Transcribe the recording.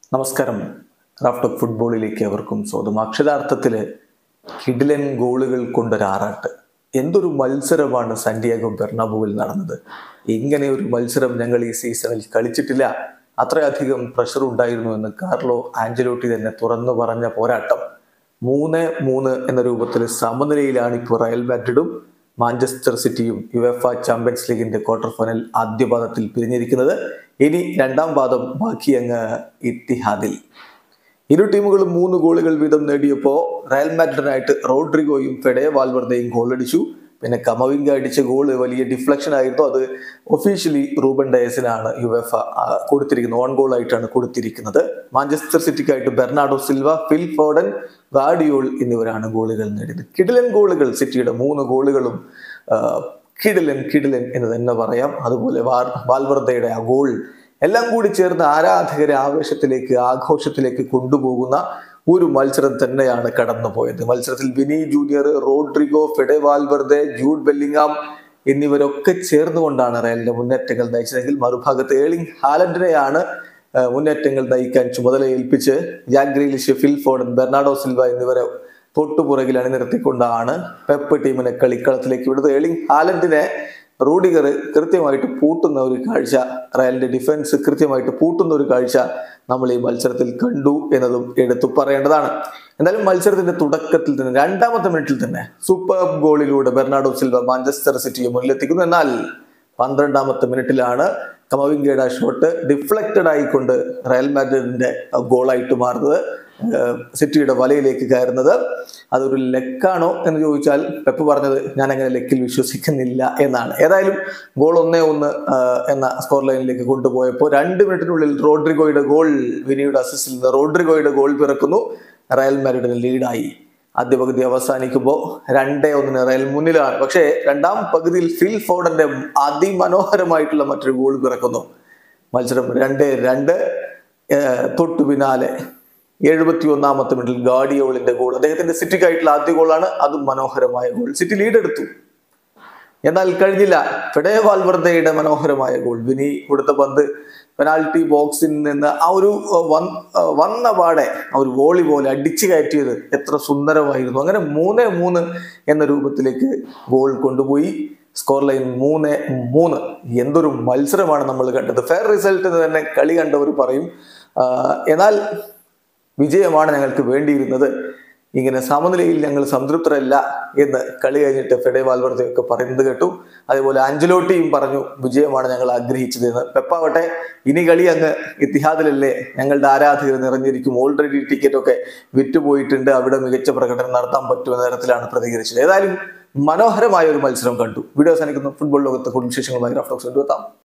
നമസ്കാരം raft of ഫുട്ബോളിലേക്ക് അവർക്കും സ്വാഗതം അക്ഷരാർത്ഥത്തിൽ കിഡിലൻ ഗോളുകൾ കൊണ്ടൊരാറാട്ട് എന്തൊരു മത്സരമാണ് സാന്റിയാഗോ ബെർണാബുവിൽ നടന്നത് ഇങ്ങനെ ഒരു മത്സരം ഞങ്ങൾ ഈ സീസണിൽ കളിച്ചിട്ടില്ല അത്രയധികം പ്രഷർ ഉണ്ടായിരുന്നു എന്ന് കാർലോ ആഞ്ചലോട്ടി തന്നെ തുറന്നു പറഞ്ഞ പോരാട്ടം മൂന്ന് മൂന്ന് എന്ന രൂപത്തിൽ സമനിലയിലാണ് ഇപ്പോൾ റയൽ മാഡ്രിഡും മാഞ്ചസ്റ്റർ സിറ്റിയും യുഎഫ ചാമ്പ്യൻസ് ലീഗിന്റെ ക്വാർട്ടർ ഫൈനൽ ആദ്യ പാദത്തിൽ പിരിഞ്ഞിരിക്കുന്നത് ഇനി രണ്ടാം പാദം ബാക്കി അങ്ങ് ഇത്തിഹാദിൽ ഇരു ടീമുകളും മൂന്ന് ഗോളുകൾ വീതം നേടിയപ്പോൾ റയൽ മാഡ്രിഡിനായിട്ട് റോഡ്രിഗോയും ഫെഡേ വാൽവർദയും ഗോളടിച്ചു പിന്നെ കമവിംഗ അടിച്ച ഗോള് വലിയ ഡിഫ്ലക്ഷൻ ആയിരുന്നു അത് ഒഫീഷ്യലി റൂബൻ ഡയസിനാണ് യുവെഫ കൊടുത്തിരിക്കുന്നത് ഓൺ ഗോൾ ആയിട്ടാണ് കൊടുത്തിരിക്കുന്നത് മാഞ്ചസ്റ്റർ സിറ്റിക്കായിട്ട് Bernardo Silva Phil Foden Gvardiol എന്നിവരാണ് ഗോളുകൾ നേടിയത് കിഡിലൻ ഗോളുകൾ സിറ്റിയുടെ മൂന്ന് ഗോളുകളും ആ, കിഡിലൻ കിഡിലൻ എന്ന് തന്നെ പറയാം അതുപോലെ വാർ- വാൽവർദയുടെ ആ ഗോൾ എല്ലാം കൂടി ചേർന്ന് ആരാധകരെ ആവേശത്തിലേക്ക് ആഘോഷത്തിലേക്ക് കൊണ്ടുപോകുന്ന ഒരു മത്സരം തന്നെയാണ് കടന്നുപോയത് മത്സരത്തിൽ Vini junior Rodrygo Fede Valverde Jude Bellingham എന്നിവരൊക്കെ ചേർന്നുകൊണ്ടാണ് റയലിന്റെ മുന്നേറ്റങ്ങൾ നയിച്ചതെങ്കിൽ മറുഭാഗത്ത് ഏളിംഗ് ഹാലൻഡിനെയാണ് ആ, മുന്നേറ്റങ്ങൾ നയിക്കാൻ ചുമതല ഏൽപ്പിച്ച് Jack Grealish Phil Foden Bernardo Silva എന്നിവരെ തൊട്ടുപുറകിൽ അണിനിർത്തിക്കൊണ്ടാണ് പെപ്പ് ടീമിനെ കളിക്കളത്തിലേക്ക് വിടുന്നത് ഏളിംഗ് ഹാലൻഡിനെ റൂഡിഗർ കൃത്യമായിട്ട് പൂട്ടുന്ന ഒരു കാഴ്ച റയലിന്റെ ഡിഫൻസ് കൃത്യമായിട്ട് പൂട്ടുന്ന ഒരു കാഴ്ച നമ്മൾ ഈ മത്സരത്തിൽ കണ്ടു എന്നതും എടുത്തു പറയേണ്ടതാണ് എന്തായാലും മത്സരത്തിന്റെ തുടക്കത്തിൽ തന്നെ രണ്ടാമത്തെ മിനിറ്റിൽ തന്നെ സൂപ്പർ ഗോളിലൂടെ ബെർണാഡോ സിൽവ മാഞ്ചസ്റ്റർ സിറ്റിയെ മുന്നിലെത്തിക്കുന്നു എന്നാൽ പന്ത്രണ്ടാമത്തെ മിനിറ്റിലാണ് കമവിംഗയുടെ ഷോട്ട് ഡിഫ്ലക്റ്റഡ് ആയിക്കൊണ്ട് റയൽ മാഡ്രിഡിന്റെ ഗോളായിട്ട് മാറുന്നത് ഏഹ് സിറ്റിയുടെ വലയിലേക്ക് കയറുന്നത് അതൊരു ലെക്കാണോ എന്ന് ചോദിച്ചാൽ പെപ്പ് പറഞ്ഞത് ഞാൻ അങ്ങനെ ലെക്കിൽ വിശ്വസിക്കുന്നില്ല എന്നാണ് ഏതായാലും ഗോൾ ഒന്നേ ഒന്ന് ആഹ് എന്ന സ്കോർ ലൈനിലേക്ക് കൊണ്ടുപോയപ്പോൾ രണ്ട് മിനിറ്റിനുള്ളിൽ റോഡ്രിഗോയുടെ ഗോൾ വിനിയുടെ അസിസ്റ്റിൽ നിന്ന് റോഡ്രിഗോയുടെ ഗോൾ പിറക്കുന്നു റയൽ മാഡ്രിഡിന് ലീഡായി ആദ്യ പകുതി അവസാനിക്കുമ്പോൾ രണ്ടേ ഒന്നിന് റയൽ മുന്നിലാണ് പക്ഷേ രണ്ടാം പകുതിയിൽ ഫിൽ ഫോർഡന്റെ അതിമനോഹരമായിട്ടുള്ള മറ്റൊരു ഗോൾ പിറക്കുന്നു മത്സരം രണ്ട് രണ്ട് ഏഹ് തൊട്ടു പിന്നാലെ എഴുപത്തി ഒന്നാമത്തെ മിനിറ്റിൽ ഗാഡിയോളിന്റെ ഗോൾ അദ്ദേഹത്തിന്റെ സിറ്റിക്കായിട്ടുള്ള ആദ്യ ഗോളാണ് അതും മനോഹരമായ ഗോൾ സിറ്റി ലീഡ് എടുത്തു എന്നാൽ കഴിഞ്ഞില്ല ഫെഡേ വാൽവർദയുടെ മനോഹരമായ ഗോൾ വിനി കൊടുത്ത പന്ത് പെനാൽറ്റി ബോക്സിൽ നിന്ന് ആ ഒരു അഹ്, വന്ന അഹ്, വന്ന പാടെ ആ ഒരു വോളി പോലെ അടിച്ചു കയറ്റിയത് എത്ര സുന്ദരമായിരുന്നു അങ്ങനെ മൂന്ന് മൂന്ന് എന്ന രൂപത്തിലേക്ക് ഗോൾ കൊണ്ടുപോയി സ്കോർ ലൈൻ മൂന്ന് മൂന്ന് എന്തൊരു മത്സരമാണ് നമ്മൾ കണ്ടത് ഫെയർ റിസൾട്ട് എന്ന് തന്നെ കളി കണ്ടവർ പറയും ആഹ്, എന്നാൽ വിജയമാണ് ഞങ്ങൾക്ക് വേണ്ടിയിരുന്നത് ഇങ്ങനെ സമനിലയിൽ ഞങ്ങൾ സംതൃപ്തരല്ല എന്ന് കളി കഴിഞ്ഞിട്ട് ഫെഡെ വാൽവർദ്ധയൊക്കെ പറയുന്നത് കേട്ടു അതേപോലെ അഞ്ചലോട്ടിയും പറഞ്ഞു വിജയമാണ് ഞങ്ങൾ ആഗ്രഹിച്ചത് എന്ന് പെപ്പാവട്ടെ ഇനി കളി അങ്ങ് ഇത്തിഹാദിലല്ലേ ഞങ്ങളുടെ ആരാധകർ നിറഞ്ഞിരിക്കും ഓൾറെഡി ടിക്കറ്റ് ഒക്കെ വിറ്റുപോയിട്ടുണ്ട് അവിടെ മികച്ച പ്രകടനം നടത്താൻ പറ്റുമെന്ന തരത്തിലാണ് പ്രതികരിച്ചത് ഏതായാലും മനോഹരമായ ഒരു മത്സരം കണ്ടു വീഡിയോ അവസാനിക്കുന്നു ഫുട്ബോൾ ലോകത്തെ കുടുംബ വിശേഷങ്ങളുമായി ഗ്രാഫ്റ്റോക്സ് കൊണ്ടുവെത്താം